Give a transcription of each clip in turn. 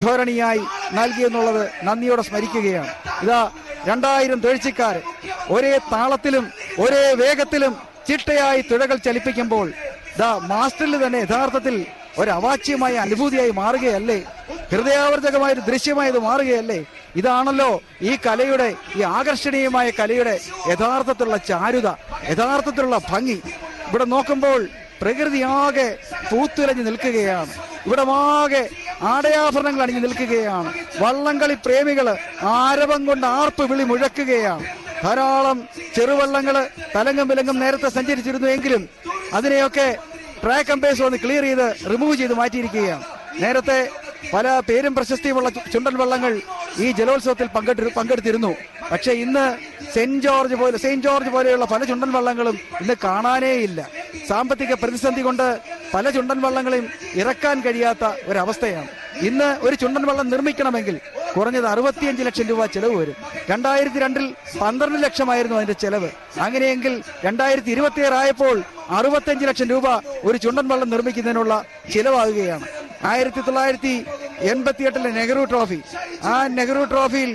ധോരണിയായി നൽകിയെന്നുള്ളത് നന്ദിയോടെ സ്മരിക്കുകയാണ് ഇതാ രണ്ടായിരം തുഴച്ചിക്കാർ ഒരേ താളത്തിലും ഒരേ വേഗത്തിലും ചിട്ടയായി തുഴകൾ ചലിപ്പിക്കുമ്പോൾ ദാ മാസ്റ്ററിൽ തന്നെ യഥാർത്ഥത്തിൽ ഒരു അവാച്യമായ അനുഭൂതിയായി മാറുകയല്ലേ ഹൃദയാവർജകമായ ഒരു ദൃശ്യമായത് മാറുകയല്ലേ ഇതാണല്ലോ ഈ കലയുടെ ഈ ആകർഷണീയമായ കലയുടെ യഥാർത്ഥത്തിലുള്ള ചാരുത യഥാർത്ഥത്തിലുള്ള ഭംഗി ഇവിടെ നോക്കുമ്പോൾ പ്രകൃതിയാകെ പൂത്തുലഞ്ഞു നിൽക്കുകയാണ് ഇവിടെ ആകെ ആടയാഭരണങ്ങൾ അണിഞ്ഞു നിൽക്കുകയാണ് വള്ളംകളി പ്രേമികള് ആരവം കൊണ്ട് ആർപ്പ് വിളി മുഴക്കുകയാണ് ധാരാളം ചെറുവള്ളങ്ങള് തലങ്ങും വിലങ്ങും നേരത്തെ സഞ്ചരിച്ചിരുന്നു എങ്കിലും അതിനെയൊക്കെ ട്രാക്ക് അമ്പേഴ്സ് വന്ന് ക്ലിയർ ചെയ്ത് റിമൂവ് ചെയ്ത് മാറ്റിയിരിക്കുകയാണ് നേരത്തെ പല പേരും പ്രശസ്തിയുമുള്ള ചു- ചുണ്ടൻ വള്ളങ്ങൾ ഈ ജലോത്സവത്തിൽ പങ്കെടു പങ്കെടുത്തിരുന്നു പക്ഷെ ഇന്ന് സെന്റ് ജോർജ് പോലെ സെയിന്റ് ജോർജ് പോലെയുള്ള പല ചുണ്ടൻ വള്ളങ്ങളും ഇന്ന് കാണാനേയില്ല സാമ്പത്തിക പ്രതിസന്ധി കൊണ്ട് പല ചുണ്ടൻ വള്ളങ്ങളെയും ഇറക്കാൻ കഴിയാത്ത ഒരവസ്ഥയാണ് ഇന്ന് ഒരു ചുണ്ടൻ വള്ളം നിർമ്മിക്കണമെങ്കിൽ കുറഞ്ഞത് അറുപത്തിയഞ്ച് ലക്ഷം രൂപ ചെലവ് വരും രണ്ടായിരത്തി രണ്ടിൽ പന്ത്രണ്ട് ലക്ഷമായിരുന്നു അതിന്റെ ചെലവ് അങ്ങനെയെങ്കിൽ രണ്ടായിരത്തി ഇരുപത്തി ആയപ്പോൾ അറുപത്തിയഞ്ച് ലക്ഷം രൂപ ഒരു ചുണ്ടൻ വള്ളം നിർമ്മിക്കുന്നതിനുള്ള ചിലവാകുകയാണ് ആയിരത്തി തൊള്ളായിരത്തി എൺപത്തി എട്ടിലെ നെഹ്റു ട്രോഫി ആ നെഹ്റു ട്രോഫിയിൽ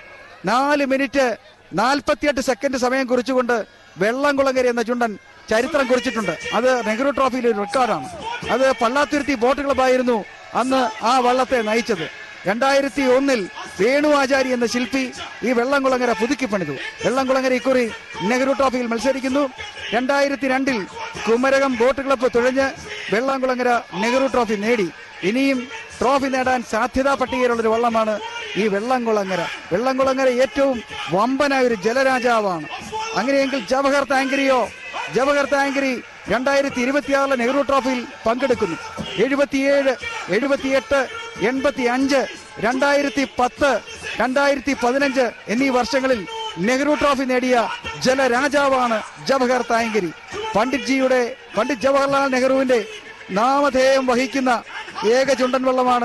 നാല് മിനിറ്റ് നാൽപ്പത്തിയെട്ട് സെക്കൻഡ് സമയം കുറിച്ചുകൊണ്ട് വെള്ളംകുളങ്ങര എന്ന ചുണ്ടൻ ചരിത്രം കുറിച്ചിട്ടുണ്ട് അത് നെഹ്റു ട്രോഫിയിലെ ഒരു റെക്കോർഡാണ് അത് പള്ളാത്തുരുത്തി ബോട്ട് ക്ലബായിരുന്നു അന്ന് ആ വള്ളത്തെ നയിച്ചത് രണ്ടായിരത്തി ഒന്നിൽ വേണു ആചാരി എന്ന ശില്പി ഈ വെള്ളംകുളങ്ങര പുതുക്കി പണിതു വെള്ളംകുളങ്ങര ഇക്കുറി നെഹ്റു ട്രോഫിയിൽ മത്സരിക്കുന്നു രണ്ടായിരത്തി രണ്ടിൽ കുമരകം ബോട്ട് ക്ലബ്ബ് തുഴഞ്ഞ് വെള്ളംകുളങ്ങര നെഹ്റു ട്രോഫി നേടി ഇനിയും ട്രോഫി നേടാൻ സാധ്യതാ പട്ടികയിലുള്ള ഒരു വള്ളമാണ് ഈ വെള്ളംകുളങ്ങര വെള്ളംകുളങ്ങര ഏറ്റവും വമ്പനായ ഒരു ജലരാജാവാണ് അങ്ങനെയെങ്കിൽ ജവഹർ താങ്കരിയോ ജവഹർ താങ്കരി രണ്ടായിരത്തി ഇരുപത്തിയാറിലെ നെഹ്റു ട്രോഫിയിൽ പങ്കെടുക്കുന്നു എഴുപത്തിയേഴ് എഴുപത്തിയെട്ട് എൺപത്തി അഞ്ച് രണ്ടായിരത്തി പത്ത് രണ്ടായിരത്തി പതിനഞ്ച് എന്നീ വർഷങ്ങളിൽ നെഹ്റു ട്രോഫി നേടിയ ജലരാജാവാണ് ജവഹർ താങ്കരി പണ്ഡിറ്റ് ജിയുടെ പണ്ഡിറ്റ് ജവഹർലാൽ നെഹ്റുവിന്റെ നാമധേയം വഹിക്കുന്ന ഏക ചുണ്ടൻ വള്ളമാണ്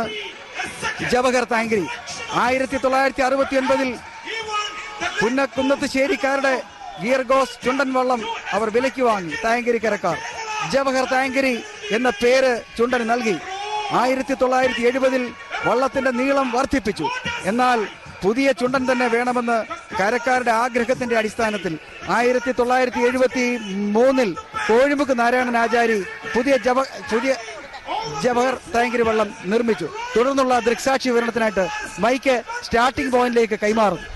ജവഹർ താങ്കരി ആയിരത്തി തൊള്ളായിരത്തി അറുപത്തി ഒൻപതിൽ പുന്നക്കുന്നത്ത് ശേരിക്കാരുടെ ഗിയർഗോസ് ചുണ്ടൻ വള്ളം അവർ വിലയ്ക്ക് വാങ്ങി തായങ്കരിക്കരക്കാർ ജവഹർ തായങ്കരി എന്ന പേര് ചുണ്ടന് നൽകി ആയിരത്തി തൊള്ളായിരത്തി എഴുപതിൽ വള്ളത്തിന്റെ നീളം വർദ്ധിപ്പിച്ചു എന്നാൽ പുതിയ ചുണ്ടൻ തന്നെ വേണമെന്ന് കരക്കാരുടെ ആഗ്രഹത്തിന്റെ അടിസ്ഥാനത്തിൽ ആയിരത്തി തൊള്ളായിരത്തി എഴുപത്തി മൂന്നിൽ കോഴിമുക്ക് നാരായണൻ ആചാരി പുതിയ ജവ പുതിയ ജവഹർ താങ്കരി വള്ളം നിർമ്മിച്ചു തുടർന്നുള്ള ദൃക്സാക്ഷി വിവരണത്തിനായിട്ട് മൈക്ക് സ്റ്റാർട്ടിംഗ് പോയിന്റിലേക്ക് കൈമാറുന്നു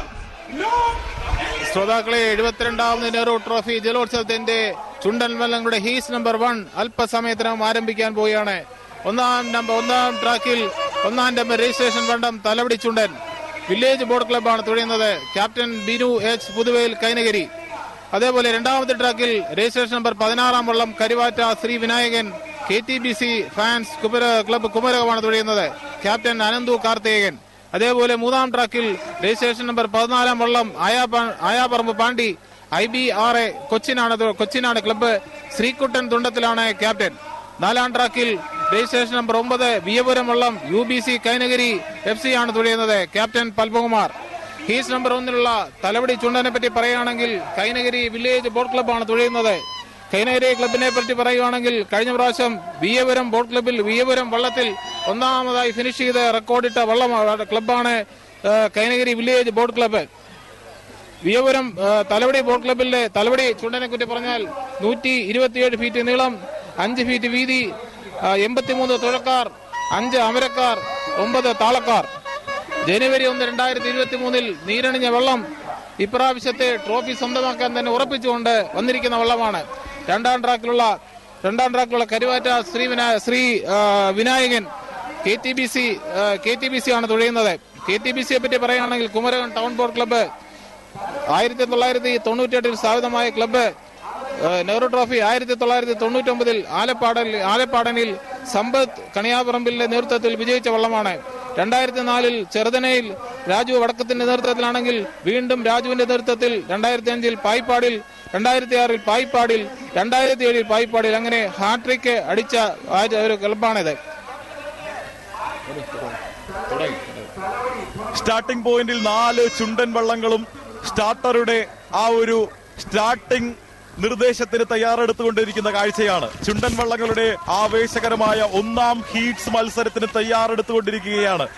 ശ്രോതാക്കളെ എഴുപത്തിരണ്ടാമത് നെഹ്റു ട്രോഫി ജലോത്സവത്തിന്റെ ചുണ്ടൻ വള്ളങ്ങളുടെ ഹീസ് നമ്പർ വൺ അല്പസമയത്തിനകം ആരംഭിക്കാൻ പോവുകയാണ് ഒന്നാം നമ്പർ ഒന്നാം ട്രാക്കിൽ ഒന്നാം നമ്പർ രജിസ്ട്രേഷൻ വണ്ടം തലവടി ചുണ്ടൻ വില്ലേജ് ബോർഡ് ക്ലബ്ബാണ് തുഴയുന്നത് ക്യാപ്റ്റൻ ബിനു എച്ച് പുതുവേൽ കൈനഗിരി അതേപോലെ രണ്ടാമത്തെ ട്രാക്കിൽ രജിസ്ട്രേഷൻ നമ്പർ പതിനാറാം വള്ളം Karuvatta Sri Vinayakan K T B C fans കുമര ക്ലബ്ബ് കുമരകമാണ് തുഴയുന്നത് ക്യാപ്റ്റൻ അനന്തു കാർത്തികൻ അതേപോലെ മൂന്നാം ട്രാക്കിൽ രജിസ്ട്രേഷൻ നമ്പർ പതിനാലാം വള്ളം ആയാപ- Ayaparambu Pandi I B R A കൊച്ചിനാണ് തു- കൊച്ചിനാണ് ക്ലബ്ബ് ശ്രീകുട്ടൻ തുണ്ടത്തിലാണ് ക്യാപ്റ്റൻ നാലാം ട്രാക്കിൽ രജിസ്ട്രേഷൻ നമ്പർ ഒമ്പത് വിയപുരം വള്ളം U B C Kainakary F C ആണ് തുഴയുന്നത് ക്യാപ്റ്റൻ പൽപകുമാർ ഹീസ് നമ്പർ ഒന്നിലുള്ള തലവടി ചുണ്ടനെ പറ്റി പറയുകയാണെങ്കിൽ കൈനഗിരി വില്ലേജ് ബോട്ട് ക്ലബ്ബാണ് തുഴയുന്നത് കൈനഗിരി ക്ലബിനെ പറ്റി പറയുകയാണെങ്കിൽ കഴിഞ്ഞ പ്രാവശ്യം വിയപുരം ബോട്ട് ക്ലബിൽ വിയപുരം വള്ളത്തിൽ ഒന്നാമതായി ഫിനിഷ് ചെയ്ത് റെക്കോർഡിട്ട വള്ളം ക്ലബ്ബാണ് ആ, Kainakary village boat club Veeyapuram ആ, തലവടി ബോട്ട് ക്ലബിലെ തലവടി ചുണ്ടനെ കുറ്റി പറഞ്ഞാൽ നൂറ്റി ഇരുപത്തിയേഴ് ഫീറ്റ് നീളം അഞ്ച് ഫീറ്റ് വീതി എൺപത്തിമൂന്ന് തുഴക്കാർ അഞ്ച് അമരക്കാർ ഒമ്പത് താളക്കാർ ജനുവരി ഒന്ന് രണ്ടായിരത്തി ഇരുപത്തി മൂന്നിൽ നീരണിഞ്ഞ വെള്ളം ഇപ്രാവശ്യത്തെ ട്രോഫി സ്വന്തമാക്കാൻ തന്നെ ഉറപ്പിച്ചുകൊണ്ട് വന്നിരിക്കുന്ന വെള്ളമാണ് രണ്ടാം ട്രാക്കിലുള്ള രണ്ടാം ട്രാക്കിലുള്ള കരുവാറ്റ ശ്രീ വിനാ ശ്രീ ആ, Vinayakan K T B C K T B C ആണ് തുഴയുന്നത് കെ ടി ബി സിയെ പറ്റി പറയുകയാണെങ്കിൽ കുമരകം ടൗൺ ബോർഡ് ക്ലബ്ബ് ആയിരത്തി തൊള്ളായിരത്തി തൊണ്ണൂറ്റിയെട്ടിൽ സ്ഥാപിതമായ ക്ലബ്ബ് ഏഹ്, നെഹ്റു ട്രോഫി ആയിരത്തി തൊള്ളായിരത്തി തൊണ്ണൂറ്റി ഒമ്പതിൽ ആലപ്പാടനിൽ ആലപ്പാടനിൽ സമ്പത്ത് കണിയാപറമ്പിലിന്റെ നേതൃത്വത്തിൽ വിജയിച്ച വള്ളമാണ് രണ്ടായിരത്തി നാലിൽ ചെറുതനയിൽ രാജു വടക്കത്തിന്റെ നേതൃത്വത്തിലാണെങ്കിൽ വീണ്ടും രാജുവിന്റെ നേതൃത്വത്തിൽ രണ്ടായിരത്തി അഞ്ചിൽ പായിപ്പാടിൽ രണ്ടായിരത്തി ആറിൽ പായിപ്പാടിൽ രണ്ടായിരത്തി ഏഴിൽ പായിപ്പാടിൽ അങ്ങനെ ഹാട്രിക്ക് അടിച്ച ആ ഒരു ക്ലബ്ബാണിത് സ്റ്റാർട്ടിംഗ് പോയിന്റിൽ നാല് ചുണ്ടൻ വള്ളങ്ങളും സ്റ്റാർട്ടറുടെ ആ ഒരു സ്റ്റാർട്ടിംഗ് നിർദ്ദേശത്തിന് തയ്യാറെടുത്തുകൊണ്ടിരിക്കുന്ന കാഴ്ചയാണ് ചുണ്ടൻ വള്ളങ്ങളുടെ ആവേശകരമായ ഒന്നാം ഹീറ്റ്സ് മത്സരത്തിന് തയ്യാറെടുത്തുകൊണ്ടിരിക്കുകയാണ്